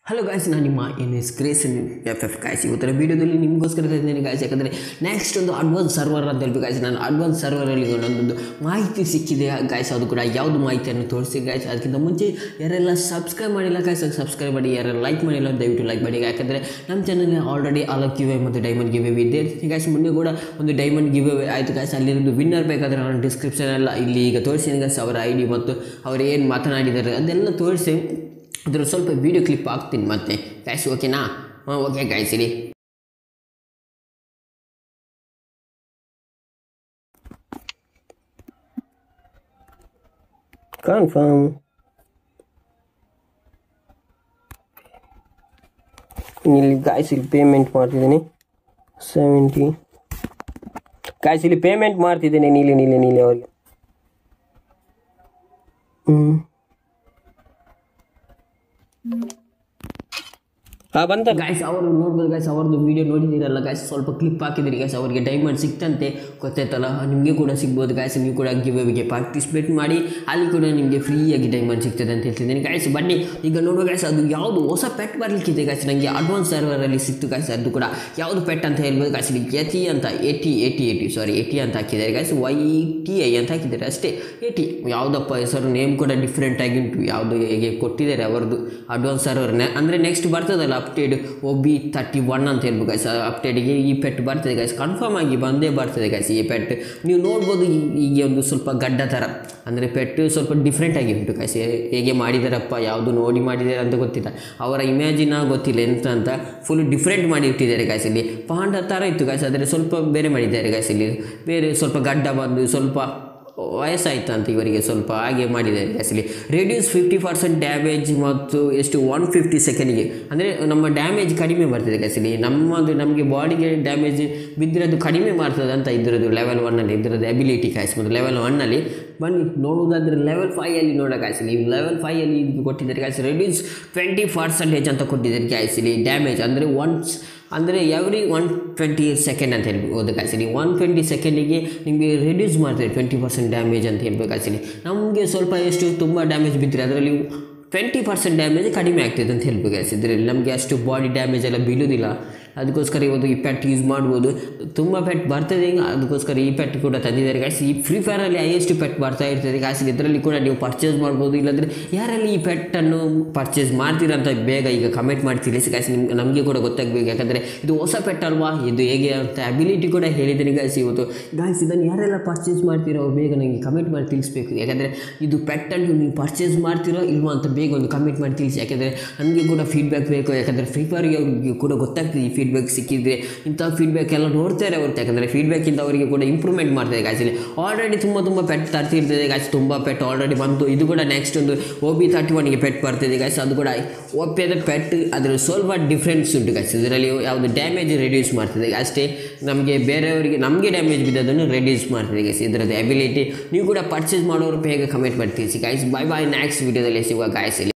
Hello guys ನಾನು ನಿಮ್ಮ N S craze F F guys ಇವತ್ತರ ವೀಡಿಯೋದಲ್ಲಿ ನಿಮಗೋಸ್ಕರ ತಂದಿದ್ದೇನೆ ಗಾಯ್ಸ್ ಯಾಕಂದರೆ ನೆಕ್ಸ್ಟ್ ಒಂದು ಅಡ್ವಾನ್ಸ್ ಸರ್ವರ್ ಅಂತ ಹೇಳ್ಬೇಕು ಗಾಯ್ಸ್ ನಾನು ಅಡ್ವಾನ್ಸ್ ಸರ್ವರಲ್ಲಿ ಒಂದೊಂದು ಮಾಹಿತಿ ಸಿಕ್ಕಿದೆ ಗಾಯ್ಸ್ ಅದು ಕೂಡ ಯಾವುದು ಮಾಹಿತಿಯನ್ನು ತೋರಿಸಿ ಗಾಯ್ಸ್ ಅದಕ್ಕಿಂತ ಮುಂಚೆ ಯಾರೆಲ್ಲ ಸಬ್ಸ್ಕ್ರೈಬ್ ಮಾಡಿಲ್ಲ ಗಾಯ್ಸ್ ಸಬ್ಸ್ಕ್ರೈಬ್ ಮಾಡಿ ಯಾರೆಲ್ಲ ಲೈಕ್ ಮಾಡಿಲ್ಲ ದಯವಿಟ್ಟು ಲೈಕ್ ಮಾಡಿ ಯಾಕಂದರೆ ನಮ್ಮ ಚಾನಲ್ ಆಲ್ರೆಡಿ ಅಲಕ್ ಗಿವೆ ಮತ್ತು ಡೈಮಂಡ್ ಗಿವೆ ಇದೆ ಗಾಯ್ಸ್ ಮುಂದೆ ಕೂಡ ಒಂದು ಡೈಮಂಡ್ ಗಿವೆ ಆಯಿತು ಗಾಯ್ಸ್ ಅಲ್ಲಿರೋದು ವಿನ್ನರ್ ಬೇಕಾದರೆ ನಾನು ಡಿಸ್ಕ್ರಿಪ್ಷನ್ ಎಲ್ಲ ಇಲ್ಲಿ ಈಗ ತೋರಿಸಿದ್ದೀನಿ ಗಾಯ್ಸ್ ಅವರ ಐ ಡಿ ಮತ್ತು ಅವರು ಏನು ಮಾತನಾಡಿದ್ದಾರೆ ಅದೆಲ್ಲ ತೋರಿಸಿ ಅದ್ರ ಸ್ವಲ್ಪ ವೀಡಿಯೋ ಕ್ಲಿಪ್ ಹಾಕ್ತೀನಿ ಮತ್ತೆ ಗಾಯ್ಸ್ ಓಕೆನಾ ಹಾಂ ಓಕೆ ಗಾಯ್ಸ್ ಇರಿ ಕನ್ಫರ್ಮ್ ಇಲ್ಲಿ ಗಾಯ್ಸ್ ಇಲ್ಲಿ ಪೇಮೆಂಟ್ ಮಾಡ್ತಿದ್ದೀನಿ ಸೆವೆಂಟಿ ಗಾಯ್ಸ್ ಇಲ್ಲಿ ಪೇಮೆಂಟ್ ಮಾಡ್ತಿದ್ದೇನೆ ನೀಲಿ ನೀಲಿ ನೀಲಿ ಅವರಿಗೆ ಹ್ಞೂ ಹಾಂ ಬಂತ ಗಾಯ್ಸ್ ಅವರು ನೋಡ್ಬೋದು ಗಾಯ್ಸ್ ಅವ್ರದ್ದು ವೀಡಿಯೋ ನೋಡಿದ್ದೀರಲ್ಲ ಗಾಯ್ಸ್ ಸ್ವಲ್ಪ ಕ್ಲಿಪ್ ಹಾಕಿದ್ದೀರಿ ಗಾಯ್ಸ್ ಅವರಿಗೆ ಡೈಮಂಡ್ ಸಿಕ್ತಂತೆ ಗೊತ್ತಾಯ್ತಲ್ಲ ನಿಮಗೆ ಕೂಡ ಸಿಗ್ಬೋದು ಗಾಯ್ಸ್ ನೀವು ಕೂಡ ಗಿವ್ಗೆ ಪಾರ್ಟಿಸಿಪೇಟ್ ಮಾಡಿ ಅಲ್ಲಿ ಕೂಡ ನಿಮಗೆ ಫ್ರೀಯಾಗಿ ಡೈಮಂಡ್ ಸಿಗ್ತದೆ ಅಂತ ಹೇಳ್ತಿದ್ದೀನಿ ಗಾಯ್ಸ್ ಬನ್ನಿ ಈಗ ನೋಡುವ ಗಾಯ್ಸ್ ಅದು ಯಾವುದು ಹೊಸ ಪೆಟ್ ಬರಲಿಕ್ಕಿದೆ ಗಾಯ್ಸ್ ನನಗೆ ಅಡ್ವಾನ್ಸ್ ಸರ್ವರಲ್ಲಿ ಸಿಕ್ತು ಗಾಯ್ಸ್ ಅದು ಕೂಡ ಯಾವುದು ಪೆಟ್ ಅಂತ ಹೇಳ್ಬೋದು ಗಾಯ್ಸ್ ಇಲ್ಲಿ ಎತಿ ಅಂತ ಎಟಿ ಎಟಿ ಎಟಿ ಸಾರಿ ಎಟಿ ಅಂತ ಹಾಕಿದ್ದಾರೆ ಗಾಯ್ಸ್ ವೈ ಟಿ ಐ ಅಂತ ಹಾಕಿದ್ದಾರೆ ಅಷ್ಟೇ ಎಟಿ ಯಾವುದಪ್ಪ ಹೆಸರು ನೇಮ್ ಕೂಡ ಡಿಫ್ರೆಂಟ್ ಆಗಿ ಉಂಟು ಯಾವುದು ಹೇಗೆ ಕೊಟ್ಟಿದ್ದಾರೆ ಅವರದ್ದು ಅಡ್ವಾನ್ಸ್ ಸರ್ವರ್ ಅಂದರೆ ನೆಕ್ಸ್ಟ್ ಬರ್ತದಲ್ಲ update O B thirty one ಅಂತ ಹೇಳ್ಬೋದು ಗೈಸ್ ಅಪ್ಡೇಟಿಗೆ ಈ ಪೆಟ್ ಬರ್ತದೆ ಗೈಸ್ ಕನ್ಫರ್ಮ್ ಆಗಿ ಬಂದೇ ಬರ್ತದೆ ಗೈಸ್ ಈ ಪೆಟ್ ನೀವು ನೋಡ್ಬೋದು ಈ- ಈಗ ಒಂದು ಸ್ವಲ್ಪ ಗಡ್ಡ ಥರ ಅಂದರೆ ಪೆಟ್ ಸ್ವಲ್ಪ ಡಿಫ್ರೆಂಟ್ ಆಗಿ ಉಂಟು ಗೈಸ್ ಹೇಗೆ ಮಾಡಿದಾರಪ್ಪ ಯಾವುದು ನೋಡಿ ಮಾಡಿದ್ದಾರೆ ಅಂತ ಗೊತ್ತಿಲ್ಲ ಅವರ ಇಮ್ಯಾಜಿನ ಗೊತ್ತಿಲ್ಲ ಎಂತ ಅಂತ ಫುಲ್ ಡಿಫ್ರೆಂಟ್ ಮಾಡಿ ಇಟ್ಟಿದ್ದಾರೆ ಗೈಸ್ ಇಲ್ಲಿ ಪಾಂಡ ಥರ ಇತ್ತು ಗೈಸ್ ಆದರೆ ಸ್ವಲ್ಪ ಬೇರೆ ಮಾಡಿದ್ದಾರೆ ಗೈಸ್ ಇಲ್ಲಿ ಬೇರೆ ಸ್ವಲ್ಪ ಗಡ್ಡ ಬಂದು ಸ್ವಲ್ಪ ವಯಸ್ಸಾಯ್ತು ಅಂತ ಇವರಿಗೆ ಸ್ವಲ್ಪ ಹಾಗೆ ಮಾಡಿದ್ದಾರೆ ಗ್ಯಾಸಲ್ಲಿ ರೆಡ್ಯೂಸ್ ಫಿಫ್ಟಿ ಪರ್ಸೆಂಟ್ ಡ್ಯಾಮೇಜ್ ಮತ್ತು ಎಷ್ಟು ಒನ್ ಫಿಫ್ಟಿ ಸೆಕೆಂಡಿಗೆ ಅಂದರೆ ನಮ್ಮ ಡ್ಯಾಮೇಜ್ ಕಡಿಮೆ ಬರ್ತದೆ ಗ್ಯಾಸಲ್ಲಿ ನಮ್ಮದು ನಮಗೆ ಬಾಡಿಗೆ ಡ್ಯಾಮೇಜ್ ಬಿದ್ದರೆ ಅದು ಕಡಿಮೆ ಮಾಡ್ತದೆ ಅಂತ ಇದ್ರದ್ದು ಲೆವೆಲ್ ಒನ್ನಲ್ಲಿ ಇದ್ರದ್ದು ಅಬಿಲಿಟಿ ಕಾಯ್ಸ್ ಮತ್ತು ಲೆವೆಲ್ ಒನ್ನಲ್ಲಿ ಬನ್ನಿ ನೋಡುವುದಾದರೆ ಲೆವೆಲ್ ಫೈಯಲ್ಲಿ ನೋಡೋ ಕಾಯ್ಸಲಿ ಲೆವೆಲ್ ಫೈಯಲ್ಲಿ ಇದು ಕೊಟ್ಟಿದ್ದಾರೆ ಕಾಯ್ಸ್ ರೆಡ್ಯೂಸ್ ಟ್ವೆಂಟಿ ಪರ್ಸೆಂಟೇಜ್ ಅಂತ ಕೊಟ್ಟಿದ್ದಾರೆ ಕಾಯ್ಸಲಿ ಡ್ಯಾಮೇಜ್ ಅಂದರೆ ಒನ್ಸ್ ಅಂದರೆ ಎವ್ರಿ ಒನ್ ಟ್ವೆಂಟಿ ಸೆಕೆಂಡ್ ಅಂತ ಹೇಳ್ಬೋದು ಕಾಯ್ಸಿನಿ ಒನ್ ಟ್ವೆಂಟಿ ಸೆಕೆಂಡಿಗೆ ನಿಮಗೆ ರಿಡ್ಯೂಸ್ ಮಾಡ್ತಾರೆ ಟ್ವೆಂಟಿ ಪರ್ಸೆಂಟ್ ಡ್ಯಾಮೇಜ್ ಅಂತ ಹೇಳ್ಬೇಕು ಕಾಯ್ಸಿನಿ ನಮಗೆ ಸ್ವಲ್ಪ ಎಷ್ಟು ತುಂಬ ಡ್ಯಾಮೇಜ್ ಬಿದ್ದರೆ ಅದರಲ್ಲಿ ಟ್ವೆಂಟಿ ಪರ್ಸೆಂಟ್ ಡ್ಯಾಮೇಜ್ ಕಡಿಮೆ ಆಗ್ತದೆ ಅಂತ ಹೇಳ್ಬೇಕು guys. ಇದರಲ್ಲಿ ನಮಗೆ ಅಷ್ಟು ಬಾಡಿ ಡ್ಯಾಮೇಜ್ ಎಲ್ಲ ಬೀಳೋದಿಲ್ಲ ಅದಕ್ಕೋಸ್ಕರ ಇವತ್ತು ಈ ಪೆಟ್ ಯೂಸ್ ಮಾಡ್ಬೋದು ತುಂಬ ಪೆಟ್ ಬರ್ತದೆ ಈಗ ಅದಕ್ಕೋಸ್ಕರ ಈ ಪೆಟ್ ಕೂಡ ತಂದಿದ್ದಾರೆ ಗಾಯ್ಸ್ ಈ ಫ್ರೀ ಫೈರಲ್ಲಿ ಹೈಯೆಸ್ಟ್ ಪೆಟ್ ಬರ್ತಾ ಇರ್ತದೆ ಗಾಯ್ಸ್ ಇದರಲ್ಲಿ ಕೂಡ ನೀವು ಪರ್ಚೇಸ್ ಮಾಡ್ಬೋದು ಇಲ್ಲಾಂದರೆ ಯಾರಲ್ಲಿ ಈ ಪೆಟ್ಟನ್ನು ಪರ್ಚೇಸ್ ಮಾಡ್ತೀರಾ ಅಂತ ಬೇಗ ಈಗ ಕಮೆಂಟ್ ಮಾಡಿ ತಿಳಿಸಿ ಗಾಯ್ಸ್ ನಿಮ್ಗೆ ನಮಗೆ ಕೂಡ ಗೊತ್ತಾಗಬೇಕು ಯಾಕಂದರೆ ಇದು ಹೊಸ ಪೆಟ್ ಅಲ್ವಾ ಇದು ಹೇಗೆ ಅಂತ ಅಬಿಲಿಟಿ ಕೂಡ ಹೇಳಿದ್ದೀನಿ ಗಾಯ್ಸ್ ಇವತ್ತು ಗಾಯ್ಸ್ ಇದನ್ನು ಯಾರೆಲ್ಲ ಪರ್ಚೇಸ್ ಮಾಡ್ತೀರೋ ಅವ್ರು ಬೇಗ ನನಗೆ ಕಮೆಂಟ್ ಮಾಡಿ ತಿಳಿಸ್ಬೇಕು ಯಾಕಂದರೆ ಇದು ಪೆಟ್ಟನ್ನು ನೀವು ಪರ್ಚೇಸ್ ಮಾಡ್ತೀರೋ ಇಲ್ವಾ ಅಂತ ಬೇಗ ಒಂದು ಕಮೆಂಟ್ ಮಾಡಿ ತಿಳಿಸಿ ಯಾಕಂದರೆ ನನಗೆ ಕೂಡ ಫೀಡ್ಬ್ಯಾಕ್ ಬೇಕು ಯಾಕಂದರೆ ಫ್ರೀ ಫೈರ್ಗೆ ಅವ್ರಿಗೆ ಕೂಡ ಗೊತ್ತಾಗ್ತದೆ ಈ ಫೀಡ್ಬ್ಯಾಕ್ ಸಿಕ್ಕಿದ್ರೆ ಇಂಥ ಫೀಡ್ಬ್ಯಾಕ್ ಎಲ್ಲ ನೋಡ್ತಾರೆ ಹೊರತು ಯಾಕಂದರೆ ಫೀಡ್ಬ್ಯಾಕಿಂದ ಅವರಿಗೆ ಕೂಡ ಇಂಪ್ರೂವ್ಮೆಂಟ್ ಮಾಡ್ತಾರೆ ಗಾಯ್ಸಲ್ಲಿ ಆಲ್ರೆಡಿ ತುಂಬ ತುಂಬ ಪೆಟ್ ತರ್ತಿರ್ತದೆ ಗಾಯ್ಸ್ ತುಂಬ ಪೆಟ್ ಆಲ್ರೆಡಿ ಬಂತು ಇದು ಕೂಡ ನೆಕ್ಸ್ಟ್ ಒಂದು ಒ ಬಿ ತರ್ಟಿ ಒನ್ಗೆ ಪೆಟ್ ಬರ್ತಿದೆ ಗಾಯ್ಸ್ ಅದು ಕೂಡ ಒಪ್ಪಿದ ಪೆಟ್ ಅದರ ಸ್ವಲ್ಪ ಡಿಫ್ರೆನ್ಸ್ ಉಂಟು ಗಾಯ್ಸ್ ಇದರಲ್ಲಿ ಯಾವುದು ಡ್ಯಾಮೇಜ್ ರೆಡ್ಯೂಸ್ ಮಾಡ್ತದೆ ಅಷ್ಟೇ ನಮಗೆ ಬೇರೆಯವರಿಗೆ ನಮಗೆ ಡ್ಯಾಮೇಜ್ ಬಿದ್ದದನ್ನು ರೆಡ್ಯೂಸ್ ಮಾಡ್ತದೆ ಗೈಸ್ ಇದರದ್ದು ಅಬಿಲಿಟಿ ನೀವು ಕೂಡ ಪರ್ಚೇಸ್ ಮಾಡೋರು ಬೇಗ ಕಮೆಂಟ್ ಮಾಡಿ ತಿಳಿಸಿ ಗಾಯ್ಸ್ ಬಾಯ್ ಬಾಯ್ ನೆಕ್ಸ್ಟ್ ವೀಡಿಯೋದಲ್ಲಿ ಸಿಗುವ ಗಾಯ್ಸ್